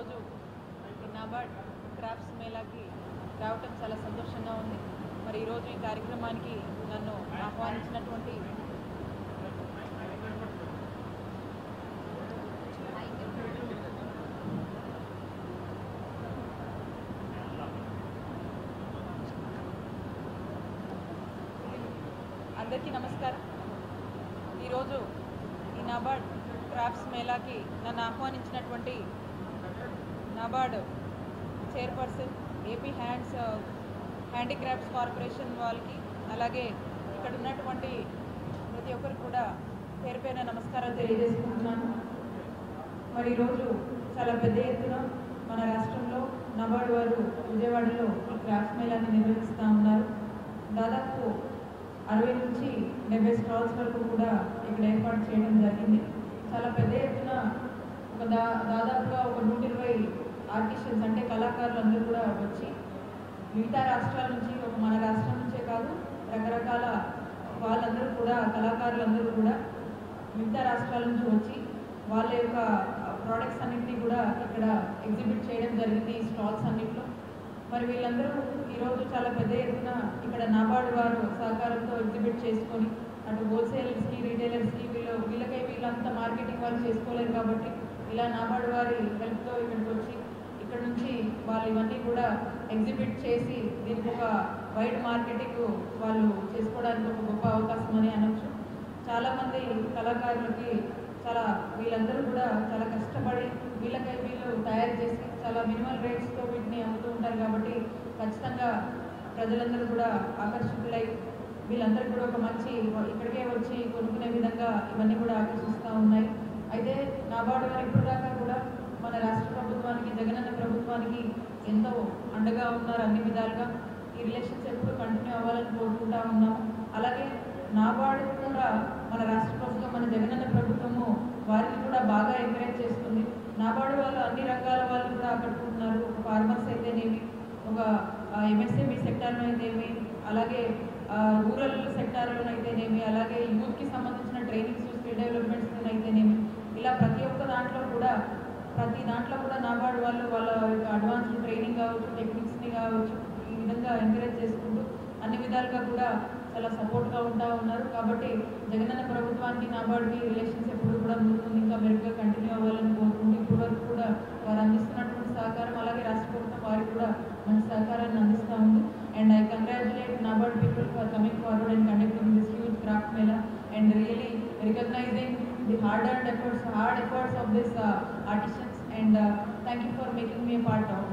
ఈరోజు ఈ నాబార్డ్ క్రాఫ్ట్స్ మేళాకి రావటం చాలా సంతోషంగా ఉంది మరి ఈరోజు ఈ కార్యక్రమానికి నన్ను ఆహ్వానించినటువంటి అందరికీ నమస్కారం ఈరోజు ఈ నాబార్డ్ క్రాఫ్ట్స్ మేళాకి నన్ను ఆహ్వానించినటువంటి NABARD chairperson AP hands handicrafts corporation వాళ్ళకి అలాగే ఇక్కడ ఉన్నటువంటి ప్రతి ఒక్కరికి కూడా పేరు పేరున నమస్కారాలు తెలియజేసుకుంటున్నాను మరి ఈరోజు చాలా పెద్ద ఎత్తున మన రాష్ట్రంలో నబార్డు వారు విజయవాడలో ఈ క్రాఫ్ట్స్ మేళాన్ని నిర్వహిస్తూ ఉన్నారు దాదాపు అరవై నుంచి డెబ్బై స్టాల్స్ వరకు కూడా ఇక్కడ ఏర్పాటు చేయడం జరిగింది చాలా పెద్ద ఎత్తున ఒక దా దాదాపుగా ఒక నూట ఇరవై ఆర్టిషన్స్ అంటే కళాకారులు అందరూ కూడా వచ్చి మిగతా రాష్ట్రాల నుంచి ఒక మన రాష్ట్రం నుంచే కాదు రకరకాల వాళ్ళందరూ కూడా కళాకారులందరూ కూడా మిగతా రాష్ట్రాల నుంచి వచ్చి వాళ్ళ యొక్క ప్రోడక్ట్స్ అన్నింటినీ కూడా ఇక్కడ ఎగ్జిబిట్ చేయడం జరిగింది ఈ స్టాల్స్ అన్నింటిలో మరి వీళ్ళందరూ ఈరోజు చాలా పెద్ద ఎత్తున ఇక్కడ నాబార్డు వారు సహకారంతో ఎగ్జిబిట్ చేసుకొని అటు హోల్సేలర్స్కి రీటైలర్స్కి వీళ్ళు వీళ్ళకై వీళ్ళంతా మార్కెటింగ్ వాళ్ళు చేసుకోలేరు కాబట్టి ఇలా నాబార్డు వారి హెల్ప్తో ఇక్కడికి వచ్చి ఇక్కడ నుంచి వాళ్ళు ఇవన్నీ కూడా ఎగ్జిబిట్ చేసి దీనికి ఒక వైడ్ మార్కెటింగ్ వాళ్ళు చేసుకోవడానికి ఒక గొప్ప అవకాశం అని అనొచ్చు చాలామంది కళాకారులకి చాలా వీళ్ళందరూ కూడా చాలా కష్టపడి వీళ్ళకై వీళ్ళు తయారు చేసి చాలా మినిమల్ రేట్స్తో వీటిని అమ్ముతూ ఉంటారు కాబట్టి ఖచ్చితంగా ప్రజలందరూ కూడా ఆకర్షితులై వీళ్ళందరూ కూడా ఒక మంచి ఇక్కడికే వచ్చి కొనుక్కునే విధంగా ఇవన్నీ కూడా ఆకర్షిస్తూ ఉన్నాయి అయితే నాబార్డు వారు ఇప్పుడు దాకా కూడా మన రాష్ట్ర ప్రభుత్వానికి జగనన్న ప్రభుత్వానికి ఎంతో అండగా ఉన్నారు అన్ని విధాలుగా ఈ రిలేషన్స్ ఎప్పుడు కంటిన్యూ అవ్వాలని కోరుకుంటా ఉన్నాము అలాగే నాబార్డు కూడా మన రాష్ట్ర ప్రభుత్వం మన జగనన్న ప్రభుత్వము వారిని కూడా బాగా ఎంకరేజ్ చేస్తుంది నాబార్డు వాళ్ళు అన్ని రంగాల వాళ్ళు కూడా ఆకట్టుకుంటున్నారు ఒక ఫార్మర్స్ అయితేనేమి ఒక ఎంఎస్ఎంఈ సెక్టార్లో అయితేనేమి అలాగే రూరల్ సెక్టార్లో అయితేనేమి అలాగే యూత్కి సంబంధించిన ట్రైనింగ్స్ స్కిల్ డెవలప్మెంట్స్ అయితేనేమి ఇలా ప్రతి ఒక్క దాంట్లో కూడా ప్రతి దాంట్లో కూడా నాబార్డు వాళ్ళు వాళ్ళ అడ్వాన్స్డ్ ట్రైనింగ్ కావచ్చు టెక్నిక్స్ని కావచ్చు ఈ విధంగా ఎంకరేజ్ చేసుకుంటూ అన్ని విధాలుగా కూడా చాలా సపోర్ట్గా ఉంటా ఉన్నారు కాబట్టి జగనన్న ప్రభుత్వానికి నాబార్డుకి రిలేషన్స్ ఎప్పుడు కూడా ముందు ముందు ఇంకా మెరుగ్గా కంటిన్యూ అవ్వాలని కోరుకుంటూ ఇప్పటి వరకు కూడా వారు అందిస్తున్నటువంటి సహకారం అలాగే రాష్ట్ర ప్రభుత్వం వారికి కూడా మంచి సహకారాన్ని అందిస్తూ ఉంది and I congratulate NABARD people for coming forward and conducting this huge craft mela and really recognizing the hard and efforts hard efforts of this artisans and thank you for making me part of